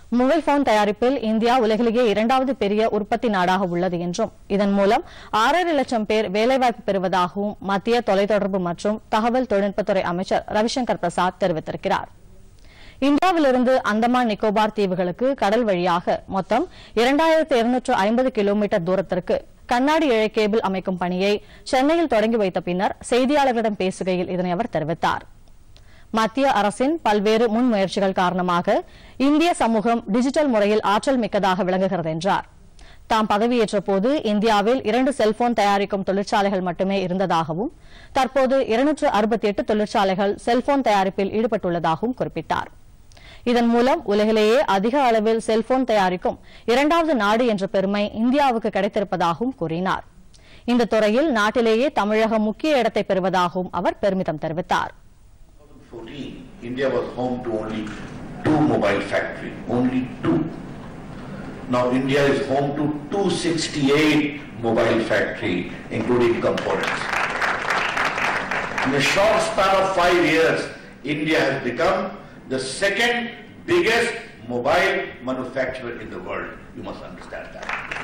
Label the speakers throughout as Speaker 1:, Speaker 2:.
Speaker 1: Mobile phone தயாரிப்பில் India உலகிலேயே இரண்டாவது பெரிய உற்பத்தி நாடாக உள்ளது என்றும் இதன் மூலம் ஆறரை லட்சம் பேர் வேலைவாய்ப்பு பெறுவதாகவும் மத்திய தொலைத்தொடர்பு மற்றும் தகவல் தொழில்நுட்பத்துறை அமைச்சர் ரவிசங்கர் பிரசாத் தெரிவித்திருக்கிறார் இந்தியாவிலிருந்து அந்தமான் நிக்கோபார் தீவுகளுக்கு கடல் வழியாக மொத்தம் இரண்டாயிரத்து இருநூற்று ஐம்பது கிலோமீட்டர் தூரத்திற்கு கண்ணாடி இழை கேபிள் அமைக்கும் பணியை சென்னையில் தொடங்கி வைத்த பின்னர் செய்தியாளர்களிடம் பேசுகையில் இதனை அவர் தெரிவித்தார் மத்திய அரசின் பல்வேறு முன்முயற்சிகள் காரணமாக இந்திய சமூகம் டிஜிட்டல் முறையில் ஆற்றல் மிக்கதாக விளங்குகிறது என்றார் தாம் பதவியேற்ற போது இந்தியாவில் இரண்டு செல்போன் தயாரிக்கும் தொழிற்சாலைகள் மட்டுமே இருந்ததாகவும் தற்போது இருநூற்று அறுபத்தி எட்டு தொழிற்சாலைகள் செல்போன் தயாரிப்பில் ஈடுபட்டுள்ளதாகவும் குறிப்பிட்டார் இதன் மூலம் உலகிலேயே அதிக அளவில் செல்போன் தயாரிக்கும் இரண்டாவது நாடு என்ற பெருமை இந்தியாவுக்கு கிடைத்திருப்பதாகவும் கூறினார் இந்த துறையில் நாட்டிலேயே தமிழகம் முக்கிய இடத்தை பெறுவதாகவும் அவர் பெருமிதம் தெரிவித்தார்
Speaker 2: 14, India was home to only two mobile factory, only two. Now India is home to 268 mobile factory, including components. In a short span of five years, India has become the second biggest mobile manufacturer in the world. You must understand that.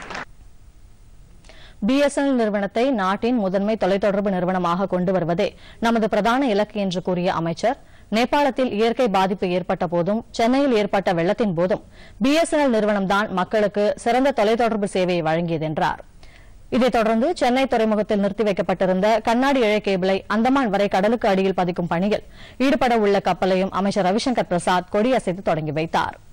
Speaker 1: BSNL நிறுவனத்தை நாட்டின் முதன்மை தொலைத்தொடர்பு நிறுவனமாக கொண்டு வருவதே நமது பிரதான இலக்கு என்று கூறிய அமைச்சர் நேபாளத்தில் இயற்கை பாதிப்பு ஏற்பட்ட போதும் சென்னையில் ஏற்பட்ட வெள்ளத்தின் போதும் பிஎஸ்என்எல் நிறுவனம்தான் மக்களுக்கு சிறந்த தொலைத்தொடர்பு சேவையை வழங்கியது என்றார் இதைத் தொடர்ந்து சென்னை துறைமுகத்தில் நிறுத்தி வைக்கப்பட்டிருந்த கண்ணாடி இழை கேபிளை அந்தமான் வரை கடலுக்கு அடியில் பதிக்கும் பணியில் ஈடுபட உள்ள கப்பலையும் அமைச்சர் ரவிசங்கர் பிரசாத் கொடியசைத்து தொடங்கி வைத்தாா்